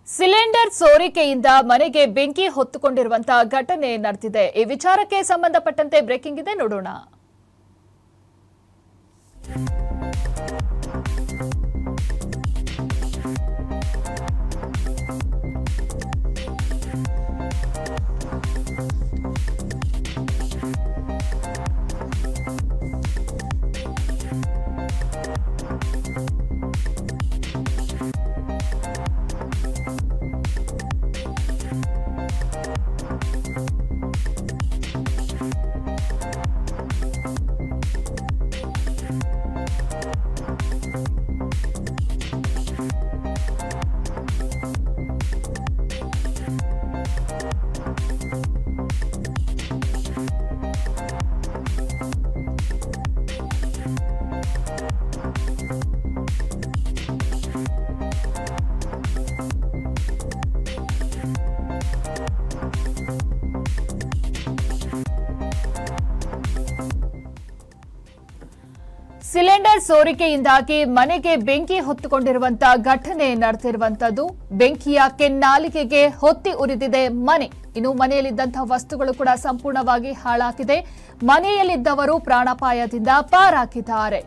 cylinder ಸೋರಿಕೆಯಿಂದ ಮನೆಗೆ ಬೆಂಕಿ ಹೊತ್ತುಕೊಂಡಿರುವಂತಹ ಘಟನೆ ನಡೆದಿದೆ ಈ ವಿಚಾರಕ್ಕೆ ಸಂಬಂಧಪಟ್ಟಂತೆ ಬ್ರೇಕಿಂಗ್ ಇದೆ ನೋಡೋಣ ಸಿಲಿಂಡರ್ ಸೋರಿಕೆಯಿಂದಾಗಿ ಮನೆಗೆ ಬೆಂಕಿ ಹೊತ್ತುಕೊಂಡಿರುವಂತಹ ಘಟನೆ ನಡೆದಿರುವಂತದ್ದು ಬೆಂಕಿಯ ಕೆನ್ನಾಲಿಗೆಗೆ ಹೊತ್ತಿ ಉರಿದಿದೆ ಮನೆ ಇನ್ನು ಮನೆಯಲ್ಲಿದ್ದಂತಹ ವಸ್ತುಗಳು ಕೂಡ ಸಂಪೂರ್ಣವಾಗಿ ಹಾಳಾಗಿದೆ ಮನೆಯಲ್ಲಿದ್ದವರು ಪ್ರಾಣಾಪಾಯದಿಂದ ಪಾರಾಗಿದ್ದಾರೆ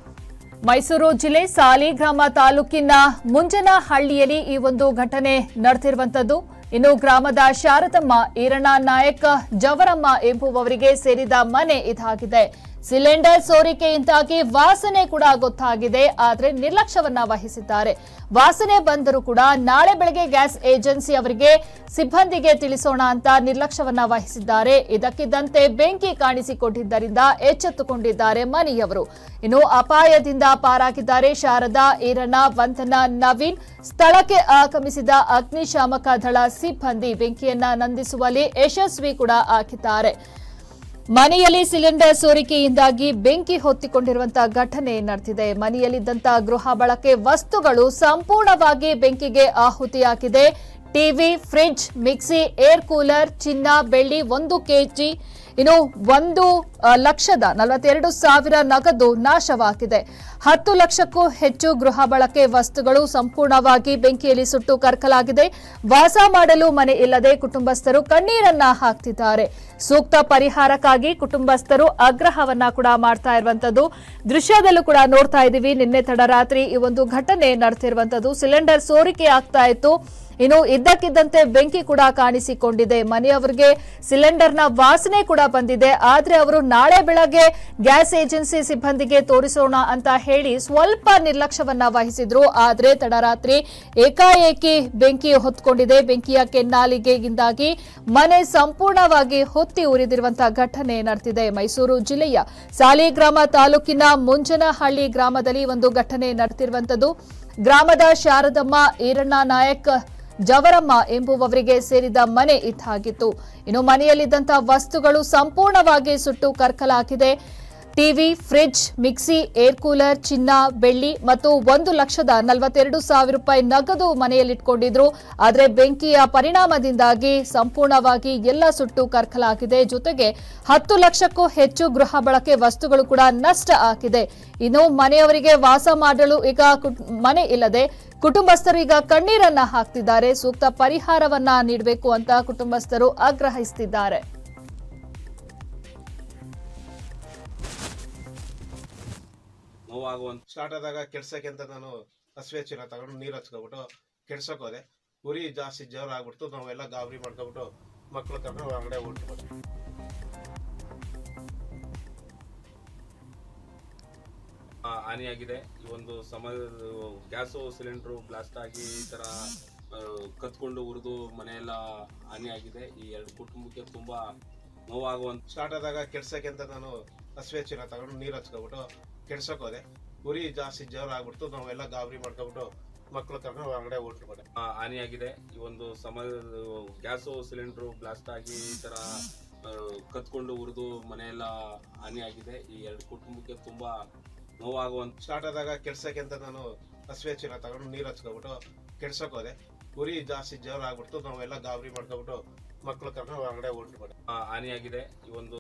ಮೈಸೂರು ಜಿಲ್ಲೆ ಸಾಲಿಗ್ರಾಮ ತಾಲೂಕಿನ ಮುಂಜನಹಳ್ಳಿಯಲ್ಲಿ ಈ ಒಂದು ಘಟನೆ ನಡೆದಿರುವಂತದ್ದು ಇನ್ನು ಗ್ರಾಮದ ಶಾರದಮ್ಮ ಈರಣ್ಣ ನಾಯಕ್ ಜವರಮ್ಮ ಎಂಬುವವರಿಗೆ ಸೇರಿದ ಮನೆ ಇದಾಗಿದೆ ಸಿಲಿಂಡರ್ ಸೋರಿಕೆಯಿಂದಾಗಿ ವಾಸನೆ ಕೂಡ ಗೊತ್ತಾಗಿದೆ ಆದರೆ ನಿರ್ಲಕ್ಷ್ಯವನ್ನ ವಹಿಸಿದ್ದಾರೆ ವಾಸನೆ ಬಂದರೂ ಕೂಡ ನಾಳೆ ಬೆಳಗ್ಗೆ ಗ್ಯಾಸ್ ಏಜೆನ್ಸಿ ಅವರಿಗೆ ಸಿಬ್ಬಂದಿಗೆ ತಿಳಿಸೋಣ ಅಂತ ನಿರ್ಲಕ್ಷ್ಯವನ್ನ ವಹಿಸಿದ್ದಾರೆ ಇದಕ್ಕಿದ್ದಂತೆ ಬೆಂಕಿ ಕಾಣಿಸಿಕೊಂಡಿದ್ದರಿಂದ ಎಚ್ಚೆತ್ತುಕೊಂಡಿದ್ದಾರೆ ಮನೆಯವರು ಇನ್ನು ಅಪಾಯದಿಂದ ಪಾರಾಗಿದ್ದಾರೆ ಶಾರದಾ ಈರಣ್ಣ ವಂದನಾ ನವೀನ್ ಸ್ಥಳಕ್ಕೆ ಆಗಮಿಸಿದ ಅಗ್ನಿಶಾಮಕ ದಳ ಸಿಬ್ಬಂದಿ ಬೆಂಕಿಯನ್ನ ನಂದಿಸುವಲ್ಲಿ ಯಶಸ್ವಿ ಕೂಡ ಆಗಿದ್ದಾರೆ ಮನೆಯಲ್ಲಿ ಸಿಲಿಂಡರ್ ಸೋರಿಕೆಯಿಂದಾಗಿ ಬೆಂಕಿ ಹೊತ್ತಿಕೊಂಡಿರುವಂತಹ ಘಟನೆ ನಡೆದಿದೆ ಮನೆಯಲ್ಲಿದ್ದಂತಹ ಗೃಹ ಬಳಕೆ ವಸ್ತುಗಳು ಸಂಪೂರ್ಣವಾಗಿ ಬೆಂಕಿಗೆ ಆಹುತಿಯಾಗಿದೆ TV fridge mixie air cooler ಚಿನ್ನ ಬೆಳ್ಳಿ ಒಂದು ಕೆಜಿ ಇನ್ನು ಒಂದು ಆ, ಲಕ್ಷದ ನಲವತ್ತೆರಡು ಸಾವಿರ ನಗದು ನಾಶವಾಗಿದೆ ಹತ್ತು ಲಕ್ಷಕ್ಕೂ ಹೆಚ್ಚು ಗೃಹ ಬಳಕೆ ವಸ್ತುಗಳು ಸಂಪೂರ್ಣವಾಗಿ ಬೆಂಕಿಯಲ್ಲಿ ಸುಟ್ಟು ಕರಕಲಾಗಿದೆ ವಾಸ ಮಾಡಲು ಮನೆ ಇಲ್ಲದೆ ಕುಟುಂಬಸ್ಥರು ಕಣ್ಣೀರನ್ನ ಹಾಕ್ತಿದ್ದಾರೆ ಸೂಕ್ತ ಪರಿಹಾರಕ್ಕಾಗಿ ಕುಟುಂಬಸ್ಥರು ಆಗ್ರಹವನ್ನ ಕೂಡ ಮಾಡ್ತಾ ಇರುವಂತದ್ದು ದೃಶ್ಯದಲ್ಲೂ ಕೂಡ ನೋಡ್ತಾ ಇದ್ದೀವಿ ನಿನ್ನೆ ತಡರಾತ್ರಿ ಈ ಒಂದು ಘಟನೆ ನಡೆದಿರುವಂತದ್ದು ಸಿಲಿಂಡರ್ ಸೋರಿಕೆ ಆಗ್ತಾ ಇತ್ತು ಇನ್ನು ಇದ್ದಕ್ಕಿದ್ದಂತೆ ಬೆಂಕಿ ಕೂಡ ಕಾಣಿಸಿಕೊಂಡಿದೆ ಮನೆಯವರಿಗೆ ಸಿಲಿಂಡರ್ನ ವಾಸನೆ ಕೂಡ ಬಂದಿದೆ ಆದ್ರೆ ಅವರು ನಾಳೆ ಬೆಳಗ್ಗೆ ಗ್ಯಾಸ್ ಏಜೆನ್ಸಿ ಸಿಬ್ಬಂದಿಗೆ ತೋರಿಸೋಣ ಅಂತ ಹೇಳಿ ಸ್ವಲ್ಪ ನಿರ್ಲಕ್ಷ್ಯವನ್ನ ವಹಿಸಿದ್ರು ಆದ್ರೆ ತಡರಾತ್ರಿ ಏಕಾಏಕಿ ಬೆಂಕಿ ಹೊತ್ಕೊಂಡಿದೆ ಬೆಂಕಿಯ ಕೆನ್ನಾಲಿಗೆಯಿಂದಾಗಿ ಮನೆ ಸಂಪೂರ್ಣವಾಗಿ ಹೊತ್ತಿ ಉರಿದಿರುವಂತಹ ಘಟನೆ ನಡೆದಿದೆ ಮೈಸೂರು ಜಿಲ್ಲೆಯ ಸಾಲಿಗ್ರಾಮ ತಾಲೂಕಿನ ಮುಂಜನಹಳ್ಳಿ ಗ್ರಾಮದಲ್ಲಿ ಒಂದು ಘಟನೆ ನಡೆದಿರುವಂತದ್ದು ಗ್ರಾಮದ ಶಾರದಮ್ಮ ಈರಣ್ಣ ನಾಯಕ್ ಜವರಮ್ಮ ಎಂಬುವವರಿಗೆ ಸೇರಿದ ಮನೆ ಇದ್ದಾಗಿತ್ತು ಇನ್ನು ಮನೆಯಲ್ಲಿದ್ದಂತಹ ವಸ್ತುಗಳು ಸಂಪೂರ್ಣವಾಗಿ ಸುಟ್ಟು ಕರ್ಕಲಾಗಿದೆ TV fridge mixie air cooler ಚಿನ್ನ ಬೆಳ್ಳಿ ಮತ್ತು ಒಂದು ಲಕ್ಷದ ನಲವತ್ತೆರಡು ಸಾವಿರ ರೂಪಾಯಿ ನಗದು ಮನೆಯಲ್ಲಿಟ್ಕೊಂಡಿದ್ರು ಆದರೆ ಬೆಂಕಿಯ ಪರಿಣಾಮದಿಂದಾಗಿ ಸಂಪೂರ್ಣವಾಗಿ ಎಲ್ಲ ಸುಟ್ಟು ಕರ್ಕಲಾಗಿದೆ ಜೊತೆಗೆ ಹತ್ತು ಲಕ್ಷಕ್ಕೂ ಹೆಚ್ಚು ಗೃಹ ಬಳಕೆ ವಸ್ತುಗಳು ಕೂಡ ನಷ್ಟ ಆಗಿದೆ ಇನ್ನು ಮನೆಯವರಿಗೆ ವಾಸ ಮಾಡಲು ಈಗ ಕುಟ್- ಮನೆ ಇಲ್ಲದೆ ಕುಟುಂಬಸ್ಥರು ಈಗ ಕಣ್ಣೀರನ್ನ ಹಾಕ್ತಿದ್ದಾರೆ ಸೂಕ್ತ ಪರಿಹಾರವನ್ನ ನೀಡಬೇಕು ಅಂತ ಕುಟುಂಬಸ್ಥರು ಆಗ್ರಹಿಸುತ್ತಿದ್ದಾರೆ ನೋವಾಗುವಂತ ಸ್ಟಾರ್ಟ್ ಆದಾಗ ಕೆಡ್ಸಕ್ಕೆ ಅಂತ ನಾನು ಹಸುವೆ ಚೀಲ ತಗೊಂಡು ನೀರು ಹಚ್ಕೊಬಿಟ್ಟು ಕೆಡ್ಸಕ್ ಹೋದೆ ಉರಿ ಜಾಸ್ತಿ ಜೋರ್ ಆಗ್ಬಿಡ್ತು ನಾವೆಲ್ಲ ಗಾಬರಿ ಮಾಡ್ಕೊಬಿಟ್ಟು ಮಕ್ಳು ಕರ್ಕೊಂಡು ಹೊರಗಡೆ ಹೊರಟು ಬಂದ್ವಿ ಆ, ಹಾನಿಯಾಗಿದೆ ಈ ಒಂದು ಸಮಯ ಗ್ಯಾಸು ಸಿಲಿಂಡರ್ ಬ್ಲಾಸ್ಟ್ ಆಗಿ ಈ ತರ ಆ, ಕತ್ಕೊಂಡು ಉರಿದು ಮನೆಯೆಲ್ಲ ಹಾನಿಯಾಗಿದೆ ಈ ಎರಡು ಕುಟುಂಬಕ್ಕೆ ತುಂಬಾ ನೋವಾಗುವಂತ ಸ್ಟಾರ್ಟ್ ಆದಾಗ ಕೆಡ್ಸಕ್ಕೆ ಅಂತ ನಾನು ಹಸುವೆ ಚೀಲ ತಗೊಂಡು ನೀರು ಹಚ್ಕೊಬಿಟ್ಟು ಕೆಡ್ಸಕ್ ಹೋದೆ ಉರಿ ಜಾಸ್ತಿ ಜೋರ್ ಆಗ್ಬಿಡ್ತು ನಾವೆಲ್ಲ ಗಾಬರಿ ಮಾಡ್ಕೊಬಿಟ್ಟು ಮಕ್ಳು ಕರ್ಕೊಂಡು ಹೊರಗಡೆ ಹೊರಟು ಬಂದೆ ಆ, ಹಾನಿಯಾಗಿದೆ ಈ ಒಂದು ಸಮಯ ಗ್ಯಾಸು ಸಿಲಿಂಡರ್ ಬ್ಲಾಸ್ಟ್ ಆಗಿ ಈ ತರ ಆ, ಕತ್ಕೊಂಡು ಉರಿದು ಮನೆಯೆಲ್ಲ ಹಾನಿಯಾಗಿದೆ ಈ ಎರಡು ಕುಟುಂಬಕ್ಕೆ ತುಂಬಾ ನೋವಾಗುವಂತ ಸ್ಟಾರ್ಟ್ ಆದಾಗ ಕೆಡ್ಸಕ್ಕೆ ಅಂತ ನಾನು ಹಸುವೆ ಚೀಲ ತಗೊಂಡು ನೀರು ಹಚ್ಕೊಬಿಟ್ಟು ಕೆಡ್ಸಕ್ ಹೋದೆ ಉರಿ ಜಾಸ್ತಿ ಜೋರ್ ಆಗ್ಬಿಡ್ತು ನಾವೆಲ್ಲ ಗಾಬರಿ ಮಾಡ್ಕೊಬಿಟ್ಟು ಮಕ್ಳು ಕರ್ಕೊಂಡು ಹೊರಗಡೆ ಹೊರಟು ಬಂದೆ ಆ, ಹಾನಿಯಾಗಿದೆ ಈ ಒಂದು